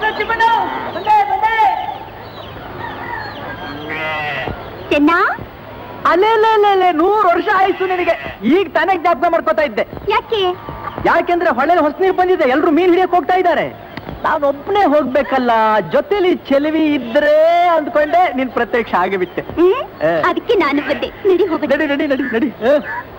ಚೆನ್ನ ಅಲ್ಲೇ ಅಲ್ಲೇ ನೂರು ವರ್ಷ ಆಯ್ತು ನಿನಗೆ ಈಗ ತಾನೇ ಜ್ಞಾಪಕ ಮಾಡ್ಕೋತಾ ಇದ್ದೆ ಯಾಕೆ ಯಾಕೆಂದ್ರೆ ಹೊಳೆಲಿ ಹೊಸ ನೀರು ಬಂದಿದೆ ಎಲ್ರು ಮೀನ್ ಹಿಡಿಯಕ್ ಹೋಗ್ತಾ ಇದ್ದಾರೆ ನಾನೊಬ್ನೇ ಹೋಗ್ಬೇಕಲ್ಲ ಜೊತೆಲಿ ಚೆಲುವಿ ಇದ್ರೆ ಅಂದ್ಕೊಂಡೆ ನೀನ್ ಪ್ರತ್ಯಕ್ಷ ಆಗಿಬಿಟ್ಟೆ ಹ್ಮ್ ಏ. ಅದಕ್ಕೆ ನಾನು ಬಂದೆ ನಡಿ ಹೋಗೋಣ ನಡಿ ನಡಿ ನಡಿ ನಡಿ ಹ.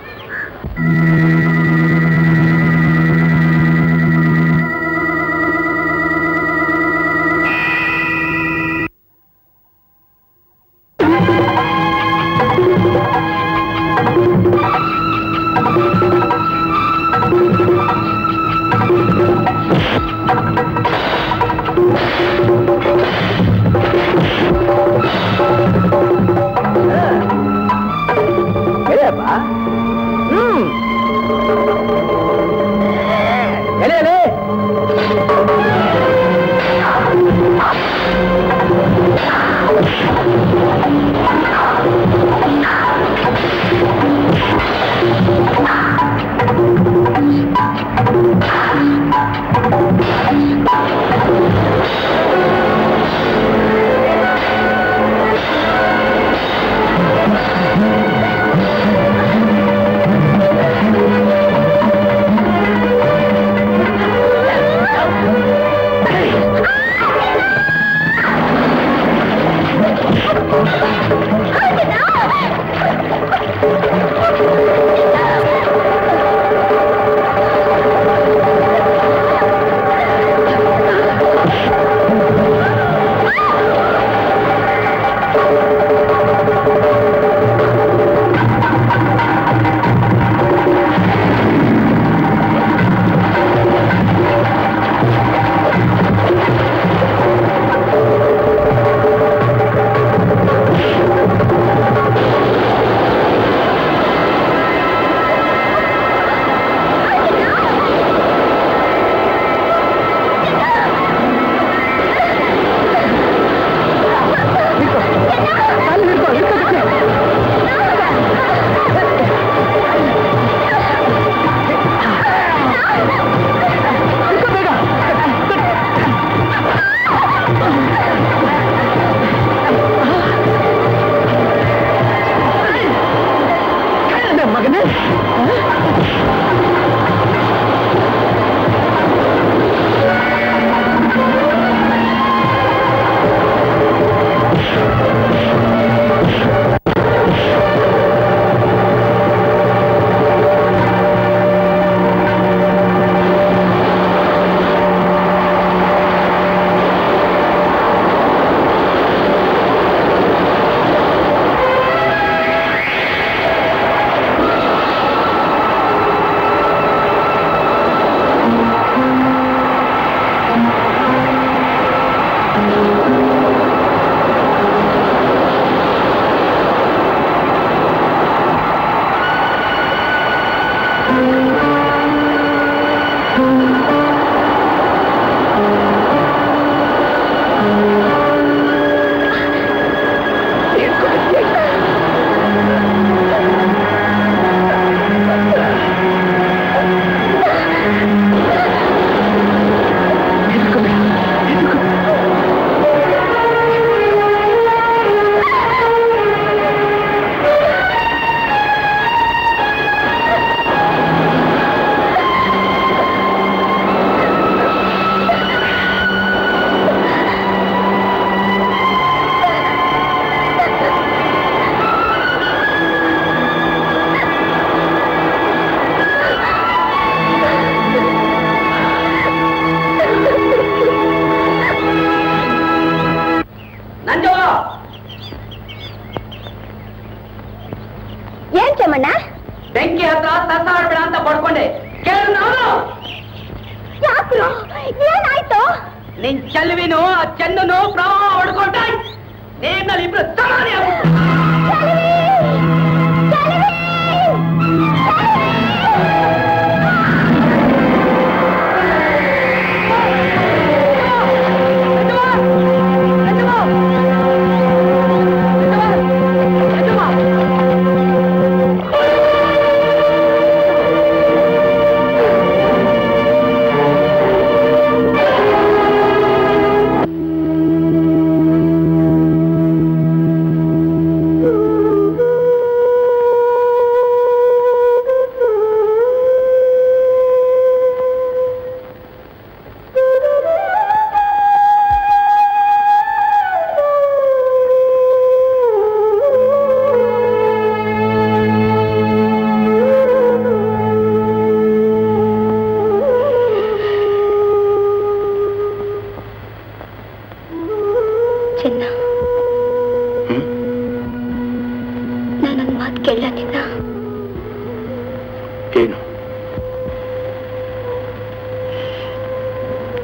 ಎಲೆಯಪ್ಪ ಹ್ಮ್ ಎಲೆ ಎಲೆ ಅಲ್ಲಿ ಹಿಡ್ಕೊ, ಹಿಡ್ಕೊ, ಹಿಡ್ಕೊ. ಹಿಡ್ಕೊ ಬೇಗ. ನನ್ನ ಮಗನೇ ನಂಜು ಏನ್ ಚಮಣ್ಣ ಬೆಂಕಿ ಹತ್ರ ಸತ್ತ ಆಡ್ಬೇಡ ಅಂತ ಬಡ್ಕೊಂಡೆ ಕೇಳು ನಾನು ಯಾಕ್ರು ಏನಾಯ್ತು ನಿನ್ ಚೆಲುವಿನು ಆ ಚೆನ್ನನು ಪ್ರವಾಹ ಹೊಡ್ಕೊಂಡ ನೀರ್ನಲ್ಲಿ ಇಬ್ರು ಸಮಾನಿ ಆಗ್ಬಿಟ್ರು. ಆ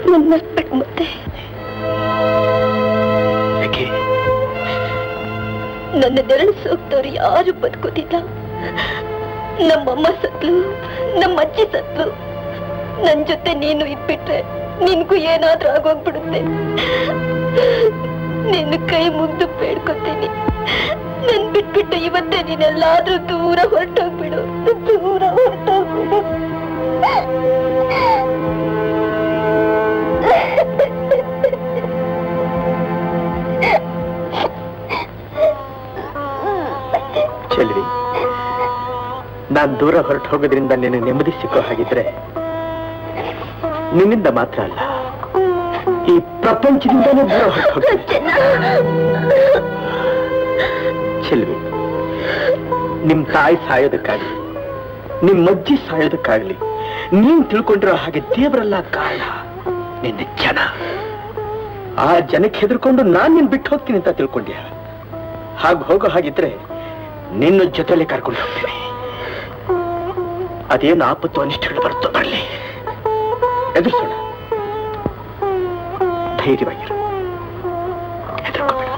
ನನ್ನ ಬಿಟ್ಟು ಮತ್ತೆ ಯಾಕೆ ನನ್ನ ನೆರಳು ಸೋಗ್ತವ್ರು ಯಾರು ಬದುಕೋದಿಲ್ಲ ನಮ್ಮಮ್ಮ ಸತ್ಲು ನಮ್ಮ ಅಜ್ಜಿ ಸತ್ಲು ನನ್ ಜೊತೆ ನೀನು ಇದ್ಬಿಟ್ರೆ ನಿನ್ಗೂ ಏನಾದ್ರೂ ಆಗೋಗ್ಬಿಡುತ್ತೆ ನಿನ್ನ ಕೈ ಮುಗ್ದು ಬೇಡ್ಕೊತೀನಿ ನನ್ ಬಿಟ್ಬಿಟ್ಟು ಇವತ್ತೇ ನೀನೆಲ್ಲಾದ್ರೂ ದೂರ ಹೊರಟೋಗ್ಬಿಡು ದೂರ ಹೊರಟೋಗ್ಬಿಡು ಚೆಲ್ವಿ ನಾನ್ ದೂರ ಹೊರಟು ಹೋಗೋದ್ರಿಂದ ನಿನ್ನ ನೆಮ್ಮದಿ ಸಿಕ್ಕೋ ಹಾಗಿದ್ರೆ ನಿನ್ನಿಂದ ಮಾತ್ರ ಅಲ್ಲ ಈ ಪ್ರಪಂಚದಿಂದಲೂ ದೂರ ಹೊರಟು ಹೋಗ್ತೀನಿ ಚೆಲ್ವಿ ನಿಮ್ ತಾಯಿ ಸಾಯೋದಕ್ಕಾಗ್ಲಿ ನಿಮ್ ಅಜ್ಜಿ ಸಾಯೋದಕ್ಕಾಗ್ಲಿ ನೀನ್ ತಿಳ್ಕೊಂಡಿರೋ ಹಾಗೆ ದೇವರಲ್ಲ ಕಾರಣ ನಿನ್ನ ಜನ ಆ ಜನಕ್ಕೆ ಹೆದರ್ಕೊಂಡು ನಾನ್ ನಿನ್ ಬಿಟ್ಟು ಹೋಗ್ತೀನಿ ಅಂತ ತಿಳ್ಕೊಂಡ್ಯ ಹಾಗೆ ಹೋಗೋ ಹಾಗಿದ್ರೆ ನಿನ್ನ ಜೊತೆಲೆ ಕರ್ಕೊಂಡು ಹೋಗ್ತೀನಿ ಅದೇನು ಆಪತ್ತು ಅನಿಷ್ಟಗಳು ಬರುತ್ತೋ ಬರಲಿ ಎದುರಿಸೋಣ ಧೈರ್ಯವಾಗಿರು ಹೆದರ್ಕೋಬೇಡ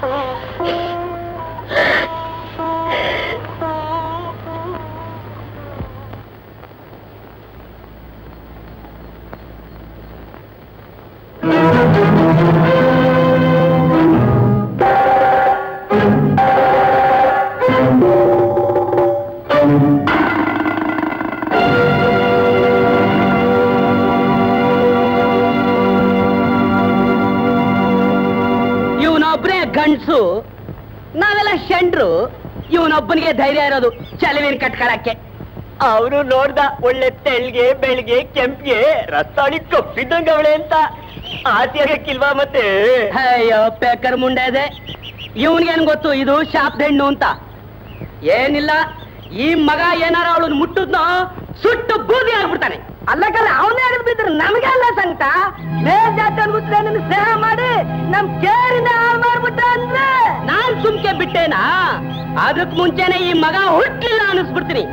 ಇವನೊಬ್ಬನೇ ಗಂಡ್ಸು ನಾವೆಲ್ಲ ಶಂಡ್ರು ಇವನೊಬ್ಬನಿಗೆ ಧೈರ್ಯ ಇರೋದು ಚಲವಿನ ಕಟ್ಕೊಳಕ್ಕೆ ಅವನು ನೋಡ್ದ ಒಳ್ಳೆ ತೆಳ್ಗೆ ಬೆಳ್ಗೆ ಕೆಂಪ್ಗೆ ರಸ್ತಾಳಿ ಕಪ್ಪಿದ್ದಂಗ ಅವಳೆ ಅಂತ ಆಸೆಯಾಗಕ್ಕಿಲ್ವಾ ಮತ್ತೆ ಅಯ್ಯೋ ಪೇಕರ್ ಮುಂಡೆ ಇದೆ ಇವನ್ಗೇನ್ ಗೊತ್ತು ಇದು ಶಾಪ್ ಹೆಣ್ಣು ಅಂತ ಏನಿಲ್ಲ ಈ ಮಗ ಏನಾರ ಅವಳನ್ನ ಮುಟ್ಟುದ್ನೋ ಸುಟ್ಟು ಬೂದಿ ಆಗ್ಬಿಡ್ತಾನೆ ಅಲ್ಲಕಲ್ಲ ಅವನೇ ಆಗದ್ ಬಿದ್ರೆ ನಮಗೆ ಅಲ್ಲ ಸಂಕಟ ಮೇಲ್ಜಾತಿ ಅನ್ಬಿಟ್ರೆ ನಿನ್ನ ಸ್ನೇಹ ಮಾಡಿ ನಮ್ ಕೇರಿಂದ ಹಾಳು ಮಾಡ್ಬಿಟ್ಟ ಅಂದ್ರೆ ನಾನ್ ಸುಮ್ಕೆ ಬಿಟ್ಟೇನಾ ಅದಕ್ ಮುಂಚೆನೆ ಈ ಮಗ ಹುಟ್ಟಿಲ್ಲ ಅನಿಸ್ಬಿಡ್ತೀನಿ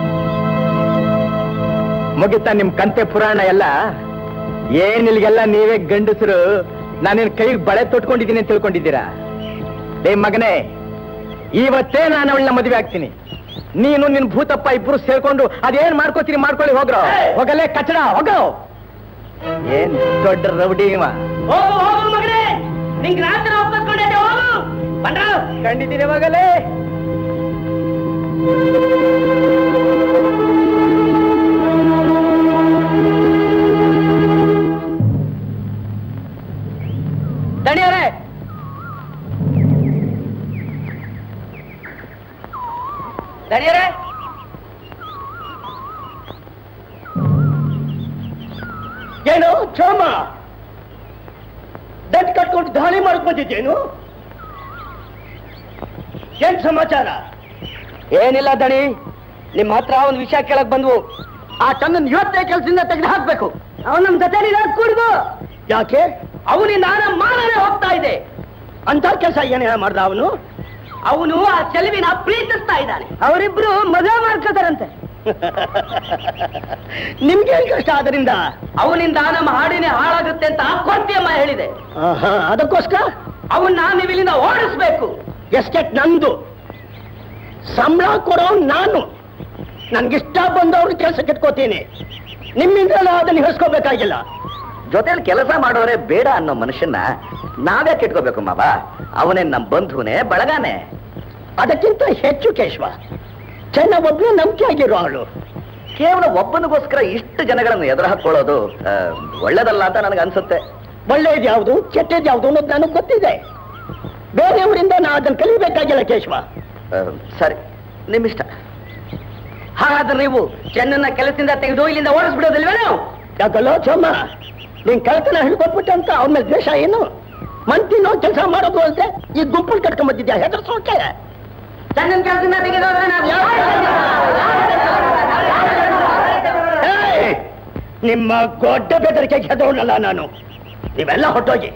ಮುಗಿತಾ ನಿಮ್ ಕಂತೆ ಪುರಾಣ ಎಲ್ಲ ಏನಿಲ್ಗೆಲ್ಲ ನೀವೇ ಗಂಡಸರು ನಾನೇನ್ ಕೈಗೆ ಬಳೆ ತೊಟ್ಕೊಂಡಿದ್ದೀನಿ ಅಂತ ತಿಳ್ಕೊಂಡಿದ್ದೀರಾ ಲೇ ಮಗನೇ ಇವತ್ತೇ ನಾನು ಅವಳನ್ನ ಮದುವೆ ಆಗ್ತೀನಿ ನೀನು ನಿನ್ ಭೂತಪ್ಪ ಇಬ್ರು ಸೇರ್ಕೊಂಡು ಅದೇನ್ ಮಾಡ್ಕೋತೀರಿ ಮಾಡ್ಕೊಳ್ಳಿ ಹೋಗ್ರೋ ಹೋಗಲೇ ಕಚಡ ಹೋಗೋ ಏನ್ ದೊಡ್ಡ ರೌಡಿ ಇವ ಹೋಗು ಹೋಗು ಮಗನೇ ನಿಂಗ್ ರಾತ್ರಿ ಒಪ್ಪಿಸ್ಕೊಂಡಿದ್ದೆ ಹೋಗು ಬಂದ್ರ ಕಂಡಿದ್ದೀನಿ ಮಗಲೇ ದಣಿಯವರೇ ದಣಿಯವರೇ ಏನು ಕ್ಷಮ ದಟ್ ಕಟ್ಕೊಂಡು ದಾಳಿ ಮಾಡಕ್ ಬಂದಿದ್ದೇನು ಏನ್ ಸಮಾಚಾರ ಏನಿಲ್ಲ ದಣಿ ನಿಮ್ಮ ಹತ್ರ ಒಂದು ವಿಷಯ ಕೇಳಕ್ ಬಂದ್ವು ಆ ಟನ್ನನ್ ಇವತ್ತೇ ಕೆಲಸದಿಂದ ತೆಗೆದು ಹಾಕ್ಬೇಕು ಅವನ್ ನಮ್ ಜೊತೆ ಕುಡ್ದು ಯಾಕೆ ಅವನಿಂದ ನಮ್ಮ ಮಾನವೇ ಹೋಗ್ತಾ ಇದೆ ಅಂತ ಕೆಲಸ ಏನೇ ಮಾಡ್ದ ಅವನು ಅವನು ಆ ಚೆಲುವಿನ ಪ್ರೀತಿಸ್ತಾ ಇದ್ದಾನೆ ಅವರಿಬ್ರು ಮದುವೆ ಮಾಡ್ಕೋತಾರಂತೆ ನಿಮ್ಗೆ ಏನ್ ಕಷ್ಟ ಅದರಿಂದ ಅವನಿಂದ ನಮ್ಮ ಹಾಡಿನೇ ಹಾಳಾಗುತ್ತೆ ಅಂತ ಕೊಡ್ತಿಯಮ್ಮ ಹೇಳಿದೆ ಆಹಾ, ಅದಕ್ಕೋಸ್ಕರ ಅವನ್ನ ನೀವು ಇಲ್ಲಿಂದ ಓಡಿಸ್ಬೇಕು ಎಸ್ಟೇಟ್ ನಂದು ಸಂಬಳ ಕೊಡೋ ನಾನು ನನ್ಗಿಷ್ಟ ಬಂದವ್ರು ಕೆಲಸ ಕಿಟ್ಕೋತೀನಿ ನಿಮ್ಮಿಂದ ಅದನ್ನ ಹಿಡಿಸ್ಕೋಬೇಕಾಗಿಲ್ಲ ಜೊತೆಲಿ ಕೆಲಸ ಮಾಡೋರೆ ಬೇಡ ಅನ್ನೋ ಮನುಷ್ಯನ್ನ ನಾವೇ ಕೆಟ್ಕೋಬೇಕು ಮಾವ ಅವನೇ ನಮ್ ಬಂಧುನೇ ಬಳಗಾನೆ ಅದಕ್ಕಿಂತ ಹೆಚ್ಚು ಕೇಶವ ಚೆನ್ನ ಒಬ್ಬನೇ ನಂಬಿಕೆ ಆಗಿರೋ ಅವಳು ಕೇವಲ ಒಬ್ಬನಿಗೋಸ್ಕರ ಇಷ್ಟು ಜನಗಳನ್ನು ಎದುರು ಹಾಕೊಳ್ಳೋದು ಆ, ಒಳ್ಳೇದಲ್ಲ ಅಂತ ನನಗೆ ಅನ್ಸುತ್ತೆ ಒಳ್ಳೇದು ಯಾವುದು ಕೆಟ್ಟದ್ದು ಯಾವುದು ಅನ್ನೋದು ನನಗೆ ಗೊತ್ತಿದೆ ಬೇರೆಯವರಿಂದ ನಾ ಅದನ್ನ ಕಲಿಬೇಕಾಗಿಲ್ಲ ಕೇಶವ ಆ, ಸರಿ ನಿಮ್ಮಿಷ್ಟ ಹಾಗಾದ್ರೆ ನೀವು ಚೆನ್ನನ್ನ ಕೆಲಸದಿಂದ ತೆಗೆದು ಇಲ್ಲಿಂದ ಓಡಿಸ್ಬಿಡೋದಿಲ್ವೇನೋ ಯಾಕಲ್ಲೋ ಚಮ್ಮ ನೀನ್ ಕಳ್ತನ ಹಿಡ್ಕೊಟ್ಬಿಟ್ಟೆ ಅಂತ ಅವನ ಮೇಲೆ ದ್ವೇಷ ಏನು ಮಂತಿನೋ ಕೆಲಸ ಮಾಡೋದು ಅಲ್ಲದೆ ಈ ಗುಂಪಲ್ಲಿ ಕಟ್ಕೊಂಡ್ ಬಂದಿದ್ಯಾ ಹೆದರ್ಸೋಕೆ ಚೆನ್ನನ್ ಕೆಲಸದಿಂದ ತೆಗೆದೋದ್ರೆ ನಾವು ಏಯ್! ನಿಮ್ಮ ದೊಡ್ಡ ಬೆದರಿಕೆಗೆ ಹೆದರೋನಲ್ಲ ನಾನು ನೀವೆಲ್ಲ ಹೊಟ್ಟೋಗಿ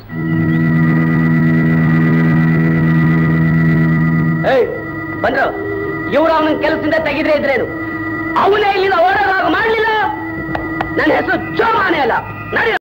ಏಯ್ ಬಂದ್ರು ಇವ್ರು ಅವನ ಕೆಲಸದಿಂದ ತೆಗೆದ್ರೆ ಇದ್ರೇನು ಅವನೇ ಇಲ್ಲಿಂದ ಓಡೋದಾಗ ಮಾಡ್ಲಿಲ್ಲ ನನ್ನ ಹೆಸರು ಜೋಮಾನೆ ಅಲ್ಲ ನಡಿ